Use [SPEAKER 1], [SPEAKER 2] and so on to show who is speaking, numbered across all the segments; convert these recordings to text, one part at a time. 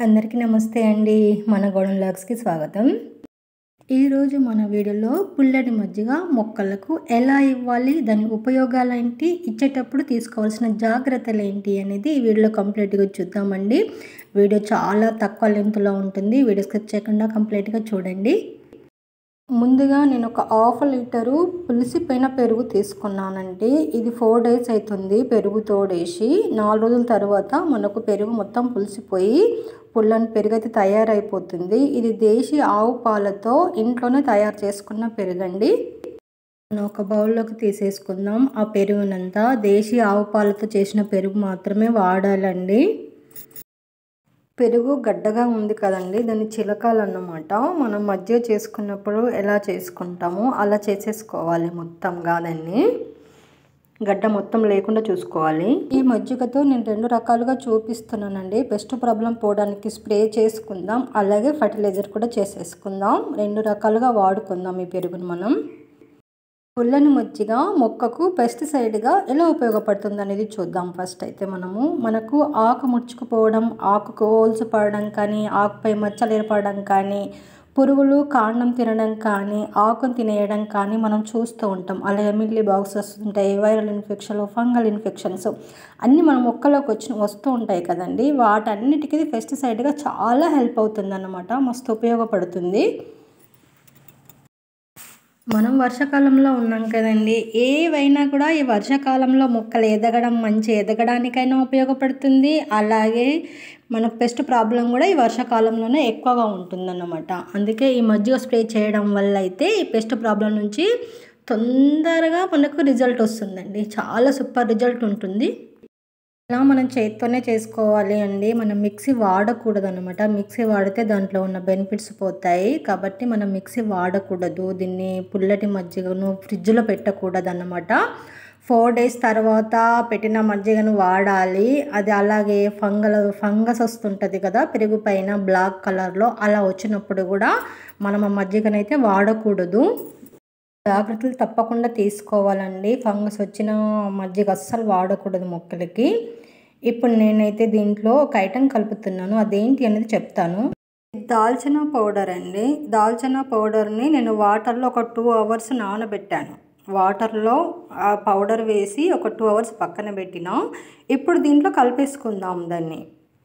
[SPEAKER 1] అందరికీ నమస్తే అండి మన గోడన్ లాగ్స్కి స్వాగతం ఈరోజు మన వీడియోలో పుల్లటి మజ్జిగ మొక్కలకు ఎలా ఇవ్వాలి దాని ఉపయోగాలు ఏంటి ఇచ్చేటప్పుడు తీసుకోవాల్సిన జాగ్రత్తలు ఏంటి అనేది ఈ వీడియోలో కంప్లీట్గా చూద్దామండి వీడియో చాలా తక్కువ లెంత్లో ఉంటుంది వీడియో స్కిప్ చేయకుండా కంప్లీట్గా చూడండి ముందుగా నేను ఒక హాఫ్ లీటరు పులిసిపోయిన పెరుగు తీసుకున్నానండి ఇది ఫోర్ డేస్ అవుతుంది పెరుగు తోడేసి నాలుగు రోజుల తర్వాత మనకు పెరుగు మొత్తం పులిసిపోయి పుల్లని పెరుగు అయితే తయారైపోతుంది ఇది దేశీ ఆవు పాలతో ఇంట్లోనే తయారు చేసుకున్న పెరుగండి మనం ఒక బౌల్లోకి తీసేసుకుందాం ఆ పెరుగునంతా దేశీ ఆవు పాలతో చేసిన పెరుగు మాత్రమే వాడాలండి పెరుగు గడ్డగా ఉంది కదండి దాన్ని చిలకాలన్నమాట మనం మజ్జిగ చేసుకున్నప్పుడు ఎలా చేసుకుంటామో అలా చేసేసుకోవాలి మొత్తంగా దాన్ని గడ్డ మొత్తం లేకుండా చూసుకోవాలి ఈ మజ్జిగతో నేను రెండు రకాలుగా చూపిస్తున్నానండి బెస్ట్ ప్రాబ్లం పోవడానికి స్ప్రే చేసుకుందాం అలాగే ఫర్టిలైజర్ కూడా చేసేసుకుందాం రెండు రకాలుగా వాడుకుందాం ఈ పెరుగును మనం పుల్లని మజ్జిగ మొక్కకు పెస్టిసైడ్గా ఎలా ఉపయోగపడుతుంది అనేది చూద్దాం ఫస్ట్ అయితే మనము మనకు ఆకు ముడుచుకుపోవడం ఆకుకు హోల్స్ పడడం కానీ ఆకుపై మచ్చలు ఏర్పడడం కానీ పురుగులు కాండం తినడం కానీ ఆకును తినేయడం కానీ మనం చూస్తూ ఉంటాం అలాగే మిల్లీ బాక్స్ వస్తుంటాయి వైరల్ ఇన్ఫెక్షన్లు ఫంగల్ ఇన్ఫెక్షన్స్ అన్నీ మన మొక్కలోకి వచ్చి వస్తూ ఉంటాయి కదండి వాటన్నిటికీ పెస్టిసైడ్గా చాలా హెల్ప్ అవుతుంది అన్నమాట మస్తు ఉపయోగపడుతుంది మనం వర్షాకాలంలో ఉన్నాం కదండి ఏవైనా కూడా ఈ వర్షాకాలంలో మొక్కలు ఎదగడం మంచి ఎదగడానికైనా ఉపయోగపడుతుంది అలాగే మనకు పెస్ట్ ప్రాబ్లం కూడా ఈ వర్షాకాలంలోనే ఎక్కువగా ఉంటుందన్నమాట అందుకే ఈ మజ్జిగ స్ప్రే చేయడం వల్ల అయితే ఈ పెస్ట్ ప్రాబ్లం నుంచి తొందరగా మనకు రిజల్ట్ వస్తుందండి చాలా సూపర్ రిజల్ట్ ఉంటుంది ఇలా మనం చేత్తోనే చేసుకోవాలి అండి మనం మిక్సీ వాడకూడదు అనమాట మిక్సీ వాడితే దాంట్లో ఉన్న బెనిఫిట్స్ పోతాయి కాబట్టి మనం మిక్సీ వాడకూడదు దీన్ని పుల్లటి మజ్జిగను ఫ్రిడ్జ్లో పెట్టకూడదు అన్నమాట ఫోర్ డేస్ తర్వాత పెట్టిన మజ్జిగను వాడాలి అది అలాగే ఫంగల్ ఫంగస్ వస్తుంటుంది కదా పెరుగు పైన బ్లాక్ కలర్లో అలా వచ్చినప్పుడు కూడా మనం ఆ మజ్జిగనైతే వాడకూడదు జాగ్రత్తలు తప్పకుండా తీసుకోవాలండి ఫంగస్ వచ్చిన మజ్జిగ అస్సలు వాడకూడదు మొక్కలకి ఇప్పుడు నేనైతే దీంట్లో ఒక ఐటెం కలుపుతున్నాను అదేంటి అనేది చెప్తాను దాల్చిన పౌడర్ అండి దాల్చిన పౌడర్ని నేను వాటర్లో ఒక టూ అవర్స్ నానబెట్టాను వాటర్లో ఆ పౌడర్ వేసి ఒక టూ అవర్స్ పక్కన పెట్టినా ఇప్పుడు దీంట్లో కలిపేసుకుందాం దాన్ని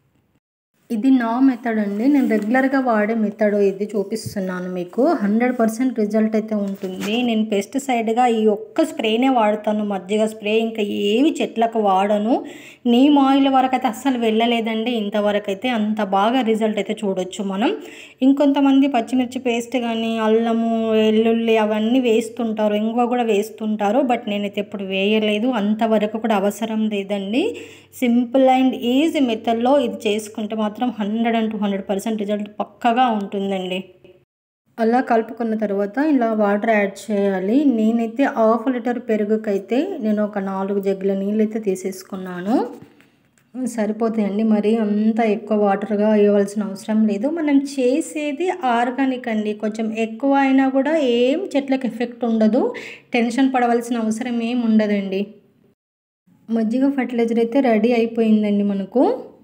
[SPEAKER 1] ఇది నా మెథడ్ అండి నేను రెగ్యులర్గా వాడే మెథడ్ ఇది చూపిస్తున్నాను మీకు హండ్రెడ్ పర్సెంట్ రిజల్ట్ అయితే ఉంటుంది నేను పెస్టిసైడ్గా ఈ ఒక్క స్ప్రేనే వాడతాను మజ్జిగ స్ప్రే ఇంకా ఏవి చెట్లకు వాడను నీమ్ ఆయిల్ వరకు అయితే అస్సలు వెళ్ళలేదండి ఇంతవరకు అయితే అంత బాగా రిజల్ట్ అయితే చూడొచ్చు మనం ఇంకొంతమంది పచ్చిమిర్చి పేస్ట్ కానీ అల్లము వెల్లుల్లి అవన్నీ వేస్తుంటారు ఇంగువ కూడా వేస్తుంటారు బట్ నేనైతే ఎప్పుడు వేయలేదు అంతవరకు కూడా అవసరం లేదండి సింపుల్ అండ్ ఈజీ మెథడ్లో ఇది చేసుకుంటే మాత్రం మాత్రం hundred and two hundred percent result పక్కగా ఉంటుందండి అలా కలుపుకున్న తర్వాత ఇలా వాటర్ యాడ్ చేయాలి నేనైతే హాఫ్ లీటర్ పెరుగుకైతే నేను ఒక నాలుగు జగ్గుల నీళ్ళు అయితే తీసేసుకున్నాను సరిపోతాయండి మరి అంత ఎక్కువ వాటర్గా ఇవ్వాల్సిన అవసరం లేదు మనం చేసేది ఆర్గానిక్ అండి కొంచెం ఎక్కువ అయినా కూడా ఏం చెట్లకు ఎఫెక్ట్ ఉండదు టెన్షన్ పడవలసిన అవసరం ఏం ఉండదండి మజ్జిగ ఫర్టిలైజర్ అయితే రెడీ అయిపోయిందండి మనకు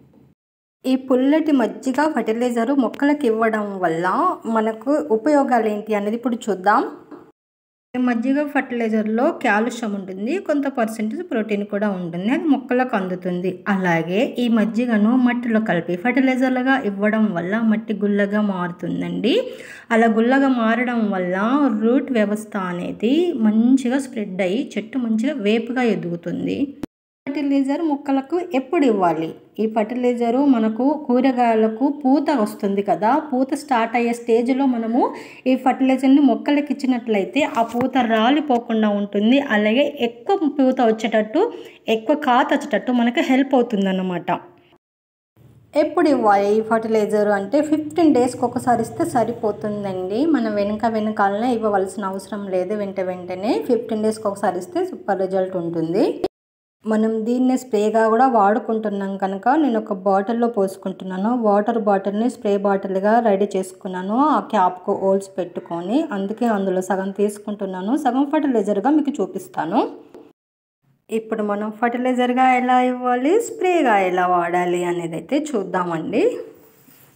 [SPEAKER 1] ఈ పుల్లటి మజ్జిగ ఫర్టిలైజర్ మొక్కలకు ఇవ్వడం వల్ల మనకు ఉపయోగాలు ఏంటి అనేది ఇప్పుడు చూద్దాం మజ్జిగ ఫర్టిలైజర్లో కాల్షియం ఉంటుంది కొంత పర్సెంటేజ్ ప్రోటీన్ కూడా ఉంటుంది అది మొక్కలకు అందుతుంది అలాగే ఈ మజ్జిగను మట్టిలో కలిపి ఫర్టిలైజర్లుగా ఇవ్వడం వల్ల మట్టి గుల్లగా మారుతుందండి అలా గుల్లగా మారడం వల్ల రూట్ వ్యవస్థ అనేది మంచిగా స్ప్రెడ్ అయ్యి చెట్టు మంచిగా వేపుగా ఎదుగుతుంది ఫర్టిలైజర్ మొక్కలకు ఎప్పుడు ఇవ్వాలి ఈ ఫర్టిలైజరు మనకు కూరగాయలకు పూత వస్తుంది కదా పూత స్టార్ట్ అయ్యే స్టేజ్లో మనము ఈ ఫర్టిలైజర్ని మొక్కలకి ఇచ్చినట్లయితే ఆ పూత రాలిపోకుండా ఉంటుంది అలాగే ఎక్కువ పూత వచ్చేటట్టు ఎక్కువ కాత వచ్చేటట్టు మనకు హెల్ప్ అవుతుంది అన్నమాట ఎప్పుడు ఇవ్వాలి ఈ ఫర్టిలైజర్ అంటే ఫిఫ్టీన్ డేస్కి ఒకసారి ఇస్తే సరిపోతుందండి మనం వెనుక వెనకాలనే ఇవ్వవలసిన అవసరం లేదు వెంట వెంటనే ఫిఫ్టీన్ డేస్కి ఒకసారి ఇస్తే సూపర్ రిజల్ట్ ఉంటుంది మనం దీన్నే స్ప్రేగా కూడా వాడుకుంటున్నాం కనుక నేను ఒక బాటిల్లో పోసుకుంటున్నాను వాటర్ బాటిల్ని స్ప్రే బాటిల్గా రెడీ చేసుకున్నాను ఆ క్యాప్కు హోల్స్ పెట్టుకొని అందుకే అందులో సగం తీసుకుంటున్నాను సగం ఫర్టిలైజర్గా మీకు చూపిస్తాను ఇప్పుడు మనం ఫర్టిలైజర్గా ఎలా ఇవ్వాలి స్ప్రేగా ఎలా వాడాలి అనేది అయితే చూద్దామండి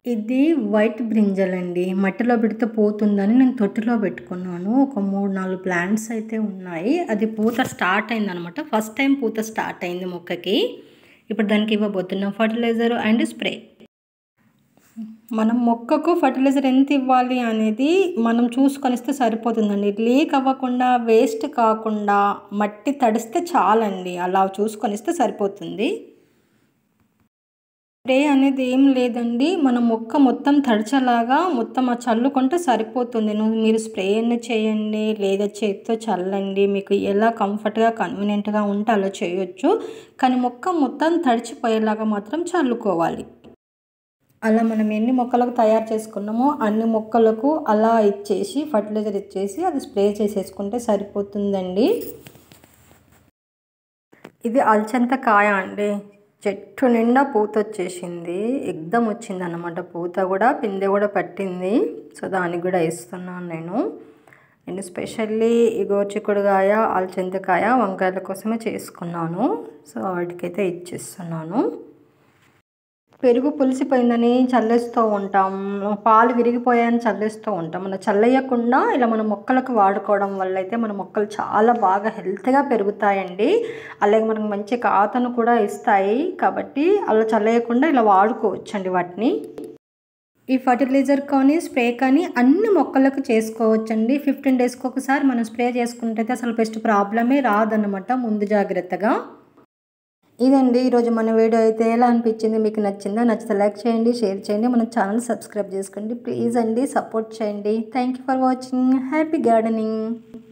[SPEAKER 1] ఇది వైట్ బ్రింజల్ అండి మట్టిలో పెడితే పోతుందని నేను తొట్టిలో పెట్టుకున్నాను ఒక మూడు నాలుగు ప్లాంట్స్ అయితే ఉన్నాయి అది పూత స్టార్ట్ అయింది అనమాట ఫస్ట్ టైం పూత స్టార్ట్ అయింది మొక్కకి ఇప్పుడు దానికి ఇవ్వబోతున్నాం ఫర్టిలైజర్ అండ్ స్ప్రే మనం మొక్కకు ఫర్టిలైజర్ ఎంత ఇవ్వాలి అనేది మనం చూసుకొనిస్తే సరిపోతుందండి లీక్ అవ్వకుండా వేస్ట్ కాకుండా మట్టి తడిస్తే చాలండి అలా చూసుకొనిస్తే సరిపోతుంది స్ప్రే అనేది ఏం లేదండి మన మొక్క మొత్తం తడిచేలాగా మొత్తం ఆ చల్లుకుంటే సరిపోతుంది నువ్వు మీరు స్ప్రే అన్న చేయండి లేదా చేతితో చల్లండి మీకు ఎలా కంఫర్ట్గా కన్వీనియంట్గా ఉంటే అలా చేయొచ్చు కానీ మొక్క మొత్తం తడిచిపోయేలాగా మాత్రం చల్లుకోవాలి అలా మనం ఎన్ని మొక్కలకు తయారు చేసుకున్నామో అన్ని మొక్కలకు అలా ఇచ్చేసి ఫర్టిలైజర్ ఇచ్చేసి అది స్ప్రే చేసేసుకుంటే సరిపోతుందండి ఇది అల్చంత కాయ అండి చెట్టు నిండా పూత వచ్చేసింది ఎగ్దం వచ్చింది అనమాట పూత కూడా పిందె కూడా పట్టింది సో దానికి కూడా ఇస్తున్నాను నేను నేను స్పెషల్లీ ఈ గోచిక్కుడుకాయ అల్చంతకాయ వంకాయల కోసమే చేసుకున్నాను సో వాటికైతే ఇచ్చేస్తున్నాను పెరుగు పులిసిపోయిందని చల్లేస్తూ ఉంటాం పాలు విరిగిపోయాయని చల్లేస్తూ ఉంటాం మనం చల్లేయకుండా ఇలా మన మొక్కలకు వాడుకోవడం వల్ల అయితే మన మొక్కలు చాలా బాగా హెల్త్గా పెరుగుతాయండి అలాగే మనకు మంచి కాతను కూడా ఇస్తాయి కాబట్టి అలా చల్లేయకుండా ఇలా వాడుకోవచ్చండి వాటిని ఈ ఫర్టిలైజర్ కానీ స్ప్రే కానీ అన్ని మొక్కలకు చేసుకోవచ్చండి ఫిఫ్టీన్ డేస్కి ఒకసారి మనం స్ప్రే చేసుకుంటే అసలు పెస్ట్ ప్రాబ్లమే రాదన్నమాట ముందు జాగ్రత్తగా ఇదండి ఈరోజు మన వీడియో అయితే ఎలా అనిపించింది మీకు నచ్చిందా నచ్చితే లైక్ చేయండి షేర్ చేయండి మన ఛానల్ సబ్స్క్రైబ్ చేసుకోండి ప్లీజ్ అండి సపోర్ట్ చేయండి thank you for watching happy gardening